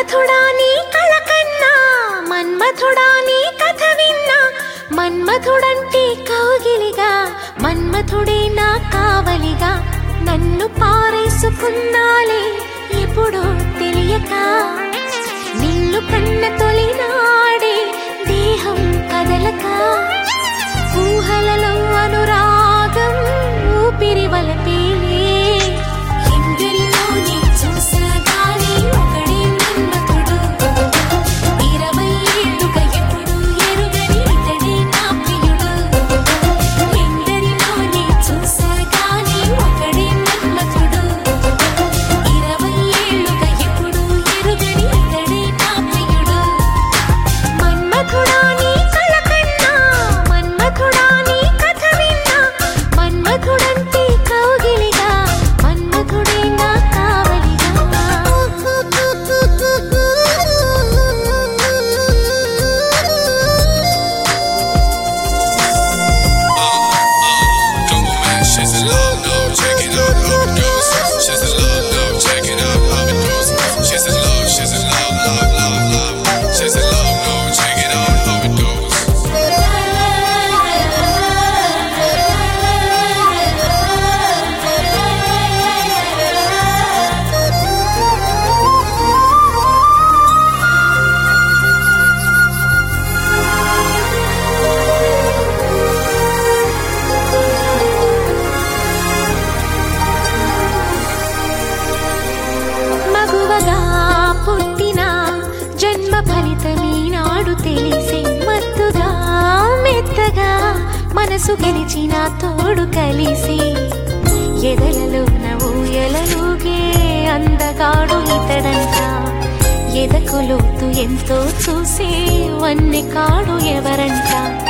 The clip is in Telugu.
మన్మథుడా నీ కళ కన్నా మన్మథుడా నీ కథ విన్నా మన్మథుడంటే కౌగిలిగా మన్మథుడే నా కావలిగా నన్ను పారేసుకున్నాలే ఎప్పుడో తెలియక నిన్ను కన్న తొలినాడే దేహం కదలక ఊహలలో అనురాగం ఊపిరి వలపేలే ఎందరిలోని చూసాగానే ఒకడే మన్మథుడు ఇరవై ఏళ్ళుగా ఎప్పుడు ఎరుగని ఇతడే నా ప్రియుడు ఎందరిలోని చూసాగానే ఒకడే మన్మథుడు ఇరవై ఏళ్ళుగా ఎప్పుడు ఎరుగని ఇతడే నా ప్రియుడు మన్మథుడా నీ కళ కన్నా మన్మథుడా నీ కథ విన్నా మన్మథుడంటే కౌగిలిగా మన్మథుడే నా Come on, man, she's in love, no, check it out, how it goes. She's in love, no, check it out, how it goes. She's in love, she's in love, love, love, love. She's in love, no, check it out, how it goes. మగువగా పుట్టిన జన్మ ఫలితమీనాడు తెలిసే మత్తుగా మెత్తగా మనసు గెలిచిన తోడు కలిసి ఎదలలో ఊయలలుగే అందగాడు ఇతడంట ఎదకు లోతు ఎంతో చూసే వన్నె కాడు ఎవరంట